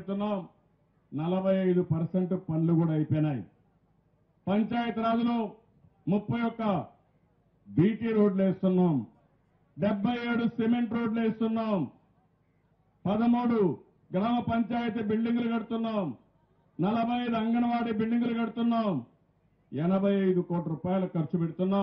కడుతున్నాం నలభై ఐదు పర్సెంట్ పనులు కూడా అయిపోయినాయి పంచాయతీ రాజులో ముప్పై ఒక్క బీటీ రోడ్లు వేస్తున్నాం డెబ్బై ఏడు సిమెంట్ రోడ్లు వేస్తున్నాం పదమూడు గ్రామ పంచాయతీ బిల్డింగులు కడుతున్నాం నలభై ఐదు అంగన్వాడీ బిల్డింగులు కడుతున్నాం ఎనభై ఐదు కోట్ల రూపాయలు ఖర్చు పెడుతున్నాం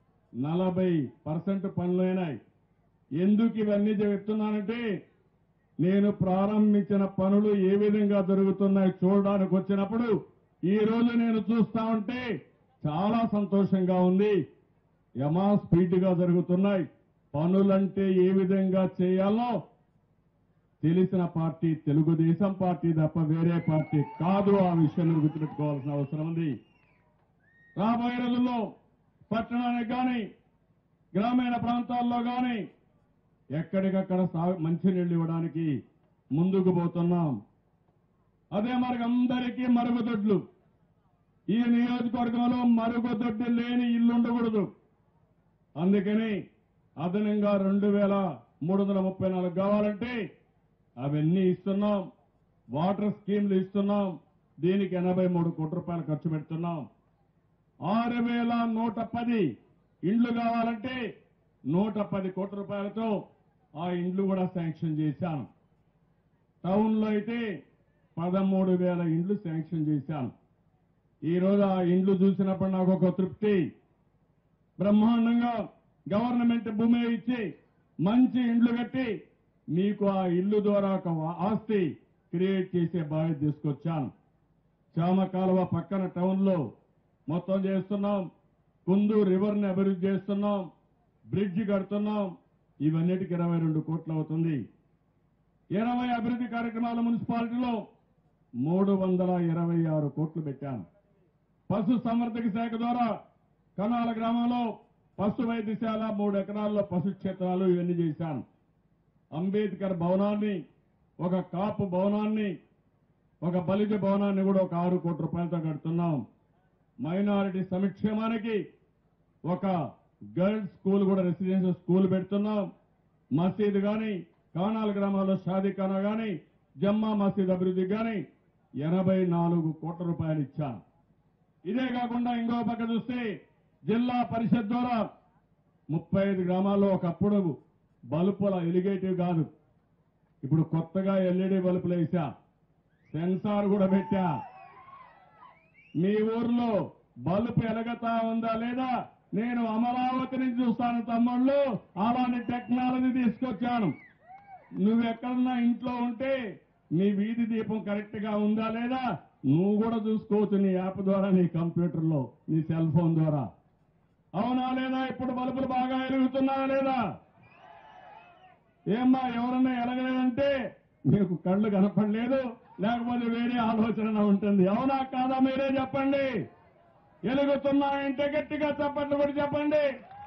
నలభై పర్సెంట్ పనులైనాయి ఎందుకు ఇవన్నీ చెప్తున్నానంటే నేను ప్రారంభించిన పనులు ఏ విధంగా జరుగుతున్నాయి చూడడానికి వచ్చినప్పుడు ఈ రోజు నేను చూస్తా ఉంటే చాలా సంతోషంగా ఉంది యమా స్పీడ్ గా జరుగుతున్నాయి పనులంటే ఏ విధంగా చేయాలో తెలిసిన పార్టీ తెలుగుదేశం పార్టీ తప్ప వేరే పార్టీ కాదు ఆ విషయాన్ని గుర్తుపెట్టుకోవాల్సిన అవసరం ఉంది రాబోయే రోజుల్లో పట్టణానికి కానీ గ్రామీణ ప్రాంతాల్లో కానీ ఎక్కడికక్కడ సా- మంచినీళ్లు ఇవ్వడానికి ముందుకు పోతున్నాం అదే మరి అందరికీ మరుగుదొడ్లు ఈ నియోజకవర్గంలో మరుగుదొడ్డి లేని ఇల్లు ఉండకూడదు అందుకని అదనంగా రెండు వేల మూడు వందల ముప్పై నాలుగు కావాలంటే అవన్నీ ఇస్తున్నాం వాటర్ స్కీమ్లు ఇస్తున్నాం దీనికి ఎనభై మూడు కోట్ల రూపాయలు ఖర్చు పెడుతున్నాం ఆరు వేల నూట పది ఇండ్లు కావాలంటే నూట పది కోట్ల రూపాయలతో ఆ ఇండ్లు కూడా శాంక్షన్ చేశాను టౌన్ లో అయితే పదమూడు వేల ఇండ్లు శాంక్షన్ చేశాను ఈ రోజు ఆ ఇండ్లు చూసినప్పుడు నాకు ఒక తృప్తి బ్రహ్మాండంగా గవర్నమెంట్ భూమి ఇచ్చి మంచి ఇండ్లు కట్టి మీకు ఆ ఇల్లు ద్వారా ఒక ఆస్తి క్రియేట్ చేసే బాధ్యత తీసుకొచ్చాను చామ కాలువ పక్కన టౌన్ లో మొత్తం చేస్తున్నాం కుందు రివర్ ని అభివృద్ధి చేస్తున్నాం బ్రిడ్జ్ కడుతున్నాం ఇవన్నిటికి ఇరవై రెండు కోట్లు అవుతుంది ఇరవై అభివృద్ధి కార్యక్రమాల మున్సిపాలిటీలో మూడు వందల ఇరవై ఆరు కోట్లు పెట్టాను పశు సంవర్ధక శాఖ ద్వారా కనాల గ్రామంలో పశు వైద్యశాల మూడు ఎకరాల్లో పశు క్షేత్రాలు ఇవన్నీ చేశాను అంబేద్కర్ భవనాన్ని ఒక కాపు భవనాన్ని ఒక బలిజ భవనాన్ని కూడా ఒక ఆరు కోట్ల రూపాయలతో కడుతున్నాం మైనారిటీ సంక్షేమానికి ఒక గర్ల్స్ స్కూల్ కూడా రెసిడెన్షియల్ స్కూల్ పెడుతున్నాం మసీద్ గాని కానాల గ్రామాల్లో షాదీఖానా గాని జమ్మా మసీద్ అభివృద్ధి గాని ఎనభై నాలుగు కోట్ల రూపాయలు ఇచ్చాను ఇదే కాకుండా ఇంకో పక్క చూస్తే జిల్లా పరిషత్ ద్వారా ముప్పై ఐదు గ్రామాల్లో ఒకప్పుడు బల్బుల ఎలిగేటివ్ కాదు ఇప్పుడు కొత్తగా ఎల్ఈడి బల్బులు వేసా సెన్సార్ కూడా పెట్టా మీ ఊర్లో బల్బు ఎలగతా ఉందా లేదా నేను అమరావతి నుంచి చూస్తాను తమ్ముళ్ళు అలాంటి టెక్నాలజీ తీసుకొచ్చాను నువ్వెక్కడన్నా ఇంట్లో ఉంటే నీ వీధి దీపం కరెక్ట్ గా ఉందా లేదా నువ్వు కూడా చూసుకోవచ్చు నీ యాప్ ద్వారా నీ కంప్యూటర్ లో నీ సెల్ ఫోన్ ద్వారా అవునా లేదా ఇప్పుడు బల్బులు బాగా ఎలుగుతున్నాయా లేదా ఏమ్మా ఎవరన్నా ఎలగలేదంటే మీకు కళ్ళు కనపడలేదు లేకపోతే వేరే ఆలోచన ఉంటుంది అవునా కాదా మీరే చెప్పండి ఎలుగుతున్నాయంటే గట్టిగా చెప్పట్లు కూడా చెప్పండి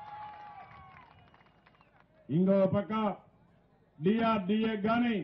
ఇంకో పక్క డిఆర్డిఏ గాని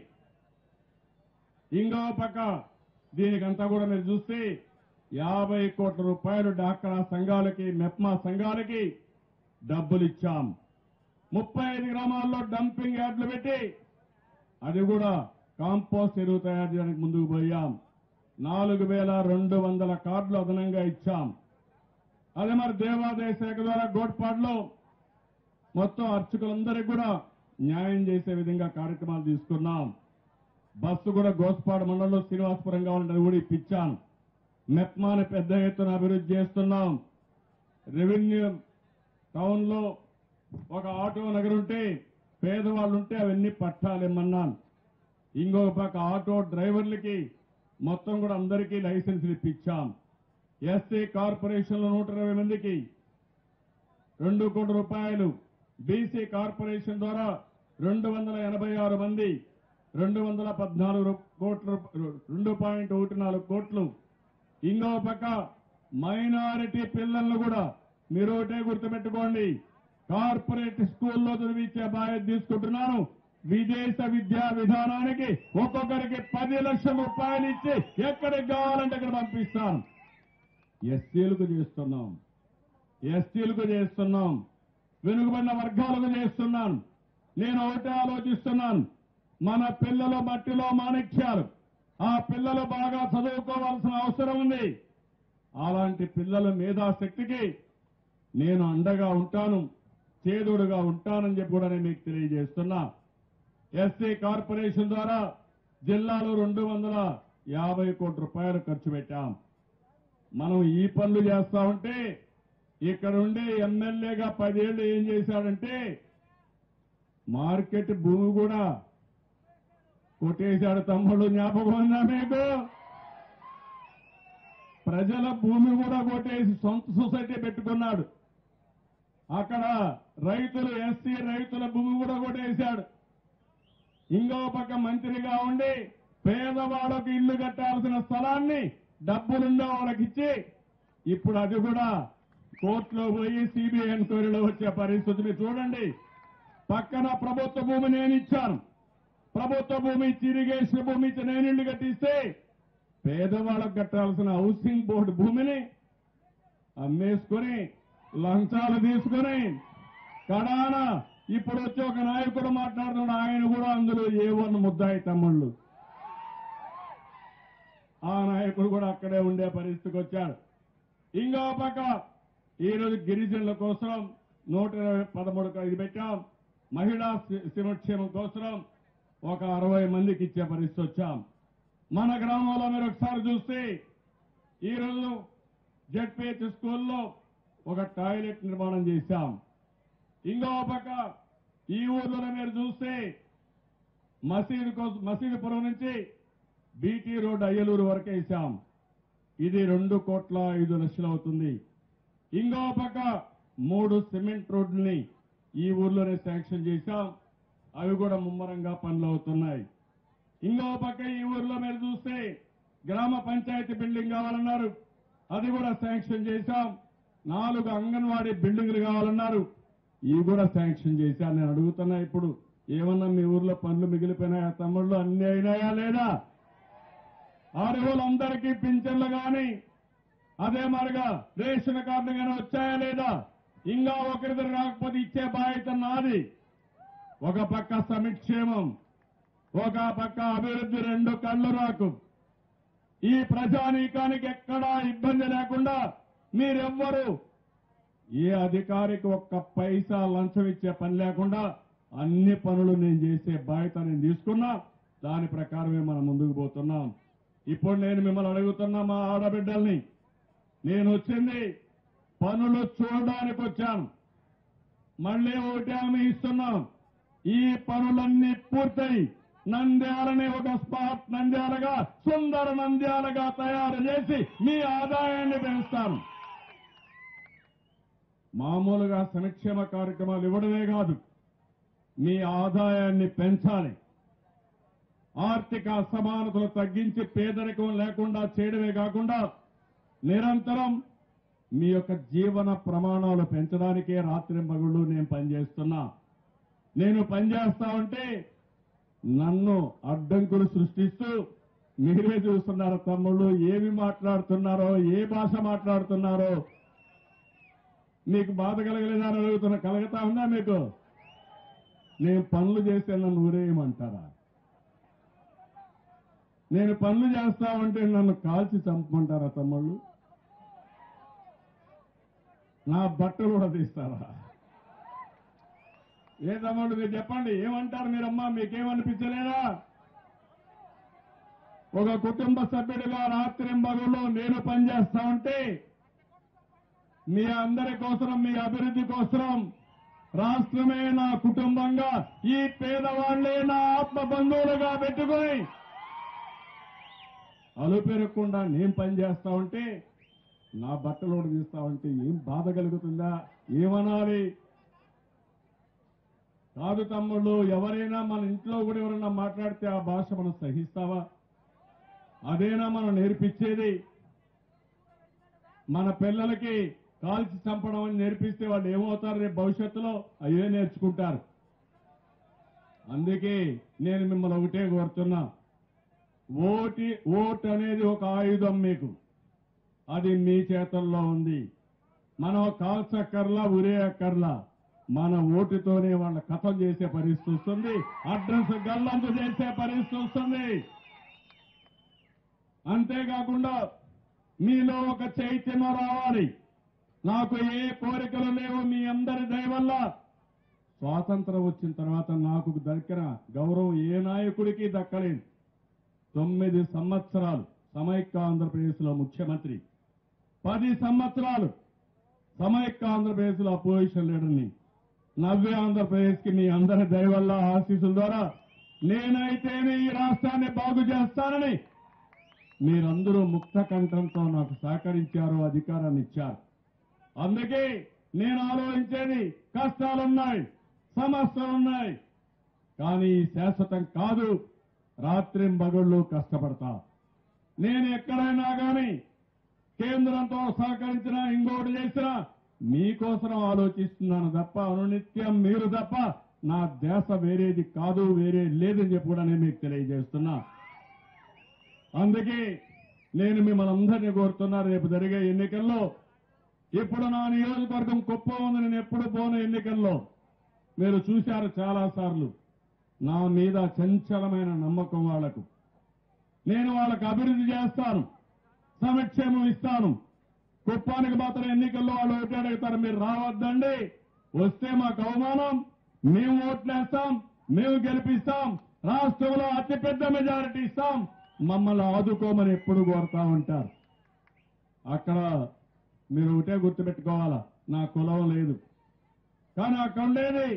ఇంకో పక్క దీనికంతా కూడా మీరు చూస్తే యాభై కోట్ల రూపాయలు డాక్రా సంఘాలకి మెప్మా సంఘాలకి డబ్బులు ఇచ్చాం ముప్పై ఐదు గ్రామాల్లో డంపింగ్ యార్డులు పెట్టి అది కూడా కాంపోస్ట్ ఎరువు తయారు చేయడానికి ముందుకు పోయాం నాలుగు వేల రెండు వందల కార్డులు అదనంగా ఇచ్చాం అదే మరి దేవాదాయ శాఖ ద్వారా గోడ్పాడులో మొత్తం అర్చకులందరికీ కూడా న్యాయం చేసే విధంగా కార్యక్రమాలు తీసుకున్నాం బస్సు కూడా గోస్పాడు మండలంలో శ్రీనివాసపురం కావాలంటే అది కూడా ఇప్పించాను మెప్మాని పెద్ద ఎత్తున అభివృద్ధి చేస్తున్నాం రెవెన్యూ టౌన్ లో ఒక ఆటో నగరు ఉంటే పేదవాళ్ళు ఉంటే అవన్నీ పట్టాలు ఇమ్మన్నాను ఇంకొక పక్క ఆటో డ్రైవర్లకి మొత్తం కూడా అందరికీ లైసెన్సులు ఇప్పించాం ఎస్సీ కార్పొరేషన్ లో నూట ఇరవై మందికి రెండు కోట్ల రూపాయలు బీసీ కార్పొరేషన్ ద్వారా రెండు వందల ఎనభై ఆరు మంది రెండు వందల పద్నాలుగు రూ- కోట్ల రూ- రెండు పాయింట్ ఒకటి నాలుగు కోట్లు ఇంకో పక్క మైనారిటీ పిల్లలను కూడా మీరు ఒకటే గుర్తుపెట్టుకోండి కార్పొరేట్ స్కూల్లో చదివించే బాధ్యత తీసుకుంటున్నాను విదేశ విద్యా విధానానికి ఒక్కొక్కరికి పది లక్షల రూపాయలు ఇచ్చి ఎక్కడికి కావాలంటే అక్కడ పంపిస్తాను ఎస్సీలకు చేస్తున్నాం ఎస్టీలకు చేస్తున్నాం వెనుకబడిన వర్గాలకు చేస్తున్నాను నేను ఒకటే ఆలోచిస్తున్నాను మన పిల్లల మట్టిలో మాణిక్యాలు ఆ పిల్లలు బాగా చదువుకోవాల్సిన అవసరం ఉంది అలాంటి పిల్లల మేధాశక్తికి నేను అండగా ఉంటాను చేదుడుగా ఉంటానని చెప్పి కూడా నేను మీకు తెలియజేస్తున్నా ఎస్సీ కార్పొరేషన్ ద్వారా జిల్లాలో రెండు వందల యాభై కోట్ల రూపాయలు ఖర్చు పెట్టాం మనం ఈ పనులు చేస్తా ఉంటే ఇక్కడ ఉండే ఎమ్మెల్యేగా పదేళ్లు ఏం చేశాడంటే మార్కెట్ భూమి కూడా కొట్టేశాడు తమ్ముడు జ్ఞాపకం ఉందా మీకు ప్రజల భూమి కూడా కొట్టేసి సొంత సొసైటీ పెట్టుకున్నాడు అక్కడ రైతులు ఎస్సీ రైతుల భూమి కూడా కొట్టేశాడు ఇంకో పక్క మంత్రిగా ఉండి పేదవాళ్ళకు ఇల్లు కట్టాల్సిన స్థలాన్ని డబ్బులుండే వాళ్ళకి ఇచ్చి ఇప్పుడు అది కూడా కోర్టులో పోయి సిబిఐ ఎంక్వైరీలో వచ్చే పరిస్థితిని చూడండి పక్కన ప్రభుత్వ భూమి నేను ఇచ్చాను ప్రభుత్వ భూమి ఇచ్చి ఇరిగేషన్ భూమి ఇచ్చి నేను ఇల్లు కట్టిస్తే పేదవాళ్ళకు కట్టాల్సిన హౌసింగ్ బోర్డు భూమిని అమ్మేసుకొని లంచాలు తీసుకొని కడాన ఇప్పుడు వచ్చి ఒక నాయకుడు మాట్లాడుతున్నాడు ఆయన కూడా అందులో ఏ వన్ ముద్దాయి తమ్ముళ్ళు ఆ నాయకుడు కూడా అక్కడే ఉండే పరిస్థితికి వచ్చాడు ఇంకో పక్క ఈరోజు గిరిజనుల కోసం నూట ఇరవై పదమూడు ఇది పెట్టాం మహిళా సి- సంక్షేమం కోసం ఒక అరవై మందికి ఇచ్చే పరిస్థితి వచ్చాం మన గ్రామంలో మీరు ఒకసారి చూస్తే ఈరోజు జడ్పీహెచ్ స్కూల్లో ఒక టాయిలెట్ నిర్మాణం చేశాం ఇంకో పక్క ఈ ఊర్లో మీరు చూస్తే మసీదు కోసం మసీదుపురం నుంచి బీటీ రోడ్ అయ్యలూరు వరకు వేశాం ఇది రెండు కోట్ల ఐదు లక్షలు అవుతుంది ఇంకో పక్క మూడు సిమెంట్ రోడ్లని ఈ ఊర్లోనే శాంక్షన్ చేశాం అవి కూడా ముమ్మరంగా పనులు అవుతున్నాయి ఇంకో పక్క ఈ ఊర్లో మీరు చూస్తే గ్రామ పంచాయతీ బిల్డింగ్ కావాలన్నారు అది కూడా శాంక్షన్ చేశాం నాలుగు అంగన్వాడీ బిల్డింగ్లు కావాలన్నారు ఇవి కూడా శాంక్షన్ చేశాను నేను అడుగుతున్నా ఇప్పుడు ఏమన్నా మీ ఊర్లో పనులు మిగిలిపోయినాయా తమ్ముళ్ళు అన్ని అయినాయా లేదా అర్హులందరికీ పింఛన్లు గాని అదే మరిగా రేషన్ కార్డు గాని వచ్చాయా లేదా ఇంకా ఒకరిద్దరు రాకపోతే ఇచ్చే బాధ్యత నాది ఒక పక్క సమిక్షేమం ఒక పక్క అభివృద్ధి రెండు కళ్ళు రాకు ఈ ప్రజానీకానికి ఎక్కడా ఇబ్బంది లేకుండా మీరెవ్వరు ఏ అధికారికి ఒక్క పైసా లంచం ఇచ్చే పని లేకుండా అన్ని పనులు నేను చేసే బాధ్యత నేను తీసుకున్నా దాని ప్రకారమే మనం ముందుకు పోతున్నాం ఇప్పుడు నేను మిమ్మల్ని అడుగుతున్నా మా ఆడబిడ్డల్ని నేను వచ్చింది పనులు చూడడానికి వచ్చాను మళ్ళీ ఒకటి హామీ ఇస్తున్నాం ఈ పనులన్నీ పూర్తయి నంద్యాలని ఒక స్మార్ట్ నంద్యాలగా సుందర నంద్యాలగా తయారు చేసి మీ ఆదాయాన్ని పెంచుతాను మామూలుగా సంక్షేమ కార్యక్రమాలు ఇవ్వడమే కాదు మీ ఆదాయాన్ని పెంచాలి ఆర్థిక అసమానతలు తగ్గించి పేదరికం లేకుండా చేయడమే కాకుండా నిరంతరం మీ యొక్క జీవన ప్రమాణాలు పెంచడానికే రాత్రింబగుళ్ళు నేను పనిచేస్తున్నా నేను పనిచేస్తా ఉంటే నన్ను అడ్డంకులు సృష్టిస్తూ మీరే చూస్తున్నారు తమ్ముళ్ళు ఏమి మాట్లాడుతున్నారో ఏ భాష మాట్లాడుతున్నారో మీకు బాధ కలగలేదా అని అడుగుతున్నా కలగతా ఉందా మీకు నేను పనులు చేస్తే నన్ను ఊరేయమంటారా నేను పనులు చేస్తా ఉంటే నన్ను కాల్చి చంపమంటారా తమ్ముళ్ళు నా బట్టలు కూడా తీస్తారా ఏ తమ్ముడు మీరు చెప్పండి ఏమంటారు మీరమ్మా మీకేమనిపించలేదా ఒక కుటుంబ సభ్యుడిగా రాత్రింబగుల్లో నేను పనిచేస్తా ఉంటే మీ అందరి కోసం మీ అభివృద్ధి కోసం రాష్ట్రమే నా కుటుంబంగా ఈ పేదవాళ్లే నా ఆత్మ బంధువులుగా పెట్టుకొని అలుపెరగకుండా నేను పనిచేస్తా ఉంటే నా బట్టలు తీస్తా ఉంటే ఏం బాధ కలుగుతుందా ఏమనాలి కాదు తమ్ముళ్ళు ఎవరైనా మన ఇంట్లో కూడా ఎవరైనా మాట్లాడితే ఆ భాష మనం సహిస్తావా అదేనా మనం నేర్పించేది మన పిల్లలకి కాల్చి చంపడం అని నేర్పిస్తే వాళ్ళు ఏమవుతారు రేపు భవిష్యత్తులో అవే నేర్చుకుంటారు అందుకే నేను మిమ్మల్ని ఒకటే కోరుతున్నా ఓటి ఓట్ అనేది ఒక ఆయుధం మీకు అది మీ చేతల్లో ఉంది మనం కాల్చక్కర్లా ఉరే అక్కర్లా మన ఓటుతోనే వాళ్ళ కథం చేసే పరిస్థితి వస్తుంది అడ్రస్ గల్లంతు చేసే పరిస్థితి వస్తుంది అంతేకాకుండా మీలో ఒక చైతన్యం రావాలి నాకు ఏ కోరికలు లేవు మీ అందరి దయ వల్ల స్వాతంత్రం వచ్చిన తర్వాత నాకు దక్కిన గౌరవం ఏ నాయకుడికి దక్కలేదు తొమ్మిది సంవత్సరాలు సమైక్య ఆంధ్రప్రదేశ్ లో ముఖ్యమంత్రి పది సంవత్సరాలు సమైక్య ఆంధ్రప్రదేశ్ లో అపోజిషన్ లీడర్ని నవ్య ఆంధ్రప్రదేశ్ కి మీ అందరి దయ వల్ల ఆశీస్సుల ద్వారా నేనైతేనే ఈ రాష్ట్రాన్ని బాగు చేస్తానని మీరందరూ ముక్త కంఠంతో నాకు సహకరించారు అధికారాన్ని ఇచ్చారు అందుకే నేను ఆలోచించేది కష్టాలున్నాయి సమస్యలున్నాయి కానీ శాశ్వతం కాదు రాత్రింబగళ్ళు కష్టపడతా నేను ఎక్కడైనా కానీ కేంద్రంతో సహకరించినా ఇంకోటి చేసినా మీకోసం ఆలోచిస్తున్నాను తప్ప అనునిత్యం మీరు తప్ప నా దేశ వేరేది కాదు వేరే లేదని చెప్పి కూడా నేను మీకు తెలియజేస్తున్నా అందుకే నేను మిమ్మల్ని అందరినీ కోరుతున్నా రేపు జరిగే ఎన్నికల్లో ఇప్పుడు నా నియోజకవర్గం కుప్ప ఉంది నేను ఎప్పుడు పోను ఎన్నికల్లో మీరు చూశారు చాలా సార్లు నా మీద చంచలమైన నమ్మకం వాళ్లకు నేను వాళ్ళకు అభివృద్ధి చేస్తాను సంక్షేమం ఇస్తాను కుప్పానికి మాత్రం ఎన్నికల్లో వాళ్ళు ఓటు అడుగుతారు మీరు రావద్దండి వస్తే మాకు అవమానం మేము ఓట్లేస్తాం మేము గెలిపిస్తాం రాష్ట్రంలో అతిపెద్ద మెజారిటీ ఇస్తాం మమ్మల్ని ఆదుకోమని ఎప్పుడు కోరుతా ఉంటారు అక్కడ మీరు ఒకటే గుర్తుపెట్టుకోవాలా నా కులం లేదు కానీ అక్కడ ఉండేది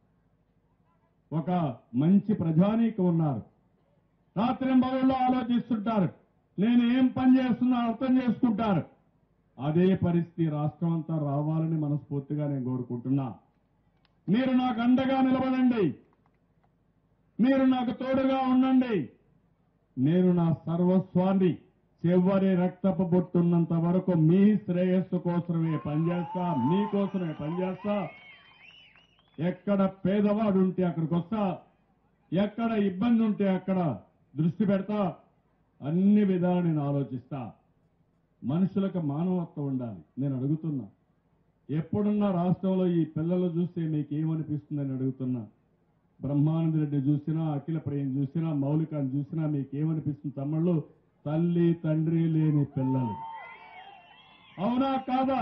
ఒక మంచి ప్రజానీకం ఉన్నారు రాత్రి మగళ్ళు ఆలోచిస్తుంటారు నేను ఏం పని చేస్తున్నా అర్థం చేసుకుంటారు అదే పరిస్థితి రాష్ట్రం అంతా రావాలని మనస్ఫూర్తిగా నేను కోరుకుంటున్నా మీరు నాకు అండగా నిలబడండి మీరు నాకు తోడుగా ఉండండి నేను నా సర్వస్వాన్ని చివరి రక్తపు బొట్టున్నంత వరకు మీ శ్రేయస్సు కోసమే పనిచేస్తా మీకోసమే పనిచేస్తా ఎక్కడ పేదవాడు ఉంటే అక్కడికి వస్తా ఎక్కడ ఇబ్బంది ఉంటే అక్కడ దృష్టి పెడతా అన్ని విధాలు నేను ఆలోచిస్తా మనుషులకు మానవత్వం ఉండాలి నేను అడుగుతున్నా ఎప్పుడున్నా రాష్ట్రంలో ఈ పిల్లలు చూస్తే మీకు ఏమనిపిస్తుందని అడుగుతున్నా బ్రహ్మానంద రెడ్డి చూసినా అఖిల ప్రియం చూసినా మౌలికాన్ని చూసినా మీకు ఏమనిపిస్తుంది తమ్ముళ్ళు తల్లి తండ్రి లేని పిల్లలు అవునా కాదా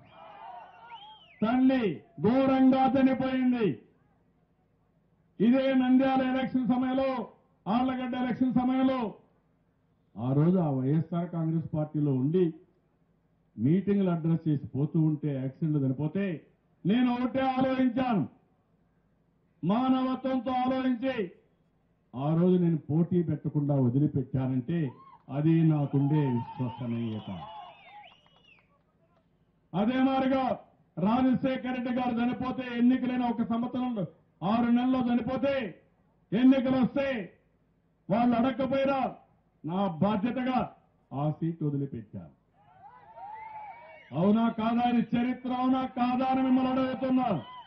తల్లి ఘోరంగా చనిపోయింది ఇదే నంద్యాల ఎలక్షన్ సమయంలో ఆళ్లగడ్డ ఎలక్షన్ సమయంలో ఆ రోజు ఆ వైఎస్ఆర్ కాంగ్రెస్ పార్టీలో ఉండి మీటింగ్లు అడ్రస్ చేసి పోతూ ఉంటే యాక్సిడెంట్ చనిపోతే నేను ఒకటే ఆలోచించాను మానవత్వంతో ఆలోచించి ఆ రోజు నేను పోటీ పెట్టకుండా వదిలిపెట్టానంటే అది నాకుండే విశ్వసనీయత అదే మారిగా రాజశేఖర రెడ్డి గారు చనిపోతే ఎన్నికలైన ఒక సంవత్సరంలో ఆరు నెలల్లో చనిపోతే ఎన్నికలు వస్తే వాళ్ళు అడగకపోయినా నా బాధ్యతగా ఆ సీట్ వదిలిపెట్టాను అవునా కాదా అని చరిత్ర అవునా కాదా అని మిమ్మల్ని అడుగుతున్నా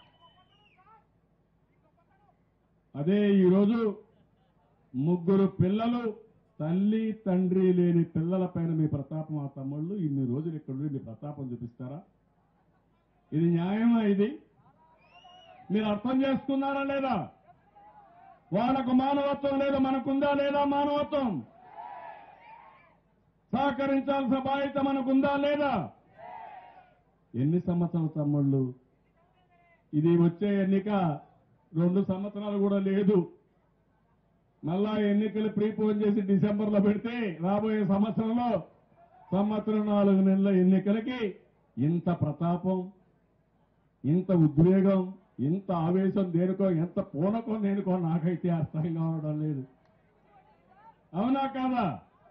అదే ఈరోజు ముగ్గురు పిల్లలు తల్లి తండ్రి లేని పిల్లల పైన మీ ప్రతాపం ఆ తమ్ముళ్ళు ఇన్ని రోజులు ఇక్కడ ఉండి మీ ప్రతాపం చూపిస్తారా ఇది న్యాయమా ఇది మీరు అర్థం చేసుకున్నారా లేదా వాళ్ళకు మానవత్వం లేదా మనకుందా లేదా మానవత్వం సహకరించాల్సిన బాధ్యత మనకుందా లేదా ఎన్ని సంవత్సరాల తమ్ముళ్ళు ఇది వచ్చే ఎన్నిక రెండు సంవత్సరాలు కూడా లేదు మళ్ళా ఎన్నికలు ప్రీపోన్ చేసి డిసెంబర్ లో పెడితే రాబోయే సంవత్సరంలో సంవత్సరం నాలుగు నెలల ఎన్నికలకి ఇంత ప్రతాపం ఇంత ఉద్వేగం ఇంత ఆవేశం దేనికో ఎంత పూనకం దేనికో నాకైతే అర్థం కావడం లేదు అవునా కాదా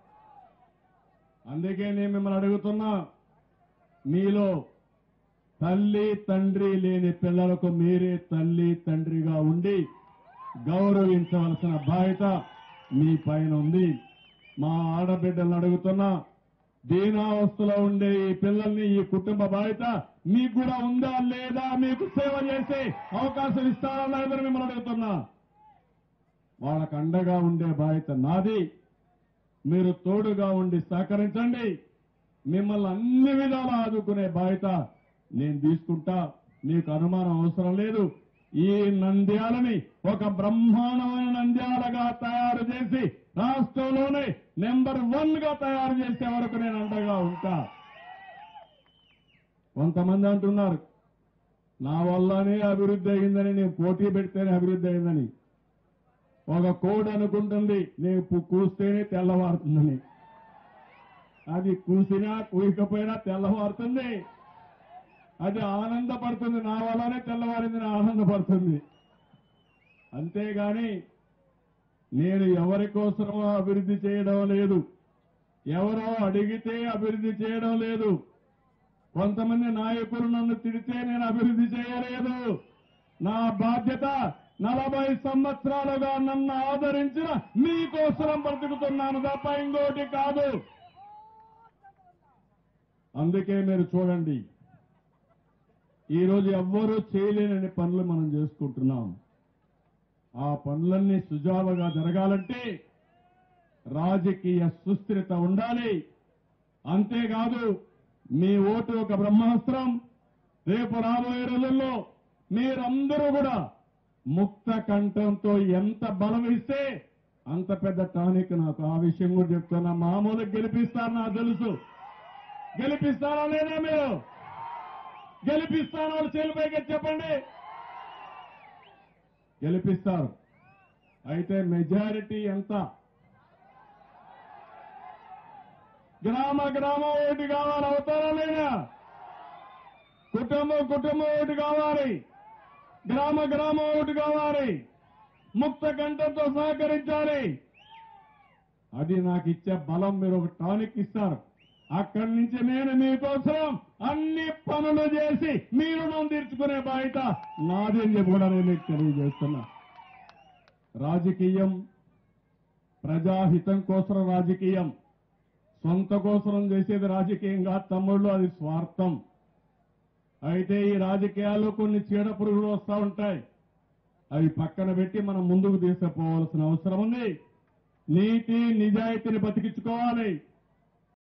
అందుకే నేను మిమ్మల్ని అడుగుతున్నా మీలో తల్లి తండ్రి లేని పిల్లలకు మీరే తల్లి తండ్రిగా ఉండి గౌరవించవలసిన బాధ్యత మీ పైన ఉంది మా ఆడబిడ్డలను అడుగుతున్నా దీనావస్థలో ఉండే ఈ పిల్లల్ని ఈ కుటుంబ బాధ్యత మీకు కూడా ఉందా లేదా మీకు సేవ చేసే అవకాశం ఇస్తారా లేదని మిమ్మల్ని అడుగుతున్నా వాళ్ళకు అండగా ఉండే బాధ్యత నాది మీరు తోడుగా ఉండి సహకరించండి మిమ్మల్ని అన్ని విధాలా ఆదుకునే బాధ్యత నేను తీసుకుంటా మీకు అనుమానం అవసరం లేదు ఈ నంద్యాలని ఒక బ్రహ్మాండమైన నంద్యాలగా తయారు చేసి రాష్ట్రంలోనే నెంబర్ వన్ గా తయారు చేసే వరకు నేను అండగా ఉంటా కొంతమంది అంటున్నారు నా వల్లనే అభివృద్ధి అయిందని నేను పోటీ పెడితేనే అభివృద్ధి అయిందని ఒక కోడ్ అనుకుంటుంది నేను పు- కూస్తేనే తెల్లవారుతుందని అది కూసినా కూయకపోయినా తెల్లవారుతుంది అది ఆనందపడుతుంది నా వల్లనే తెల్లవారిందని ఆనందపడుతుంది అంతేగాని నేను ఎవరి కోసమో అభివృద్ధి చేయడం లేదు ఎవరో అడిగితే అభివృద్ధి చేయడం లేదు కొంతమంది నాయకులు నన్ను తిడితే నేను అభివృద్ధి చేయలేదు నా బాధ్యత నలభై సంవత్సరాలుగా నన్ను ఆదరించిన మీకోసం బ్రతుకుతున్నాను తప్ప ఇంకోటి కాదు అందుకే మీరు చూడండి ఈరోజు ఎవ్వరూ చేయలేనని పనులు మనం చేసుకుంటున్నాం ఆ పనులన్నీ సుజావుగా జరగాలంటే రాజకీయ సుస్థిరత ఉండాలి అంతేకాదు మీ ఓటు ఒక బ్రహ్మాస్త్రం రేపు రాబోయే రోజుల్లో మీరందరూ కూడా ముక్త కంఠంతో ఎంత బలం ఇస్తే అంత పెద్ద టానిక్ నాకు ఆ విషయం కూడా చెప్తున్నా మామూలు గెలిపిస్తారు నాకు తెలుసు గెలిపిస్తారా లేదా మీరు గెలిపిస్తాను వాళ్ళు చేలిపైకి చెప్పండి గెలిపిస్తారు అయితే మెజారిటీ ఎంత గ్రామ గ్రామం ఓటు కావాలి అవుతారా లేదా కుటుంబం కుటుంబం ఓటు కావాలి గ్రామ గ్రామం ఓటు కావాలి ముక్త కంఠంతో సహకరించాలి అది నాకు ఇచ్చే బలం మీరు ఒక టానిక్ ఇస్తారు అక్కడి నుంచి నేను మీకోసం అన్ని పనులు చేసి మీ రుణం తీర్చుకునే బాధ్యత నాది అని చెప్పి కూడా నేను మీకు తెలియజేస్తున్నా రాజకీయం ప్రజాహితం కోసం రాజకీయం సొంత కోసం చేసేది రాజకీయంగా తమ్ముళ్ళు అది స్వార్థం అయితే ఈ రాజకీయాల్లో కొన్ని చీడ పురుగులు వస్తూ ఉంటాయి అవి పక్కన పెట్టి మనం ముందుకు తీసుకుపోవాల్సిన అవసరం ఉంది నీతి నిజాయితీని బతికించుకోవాలి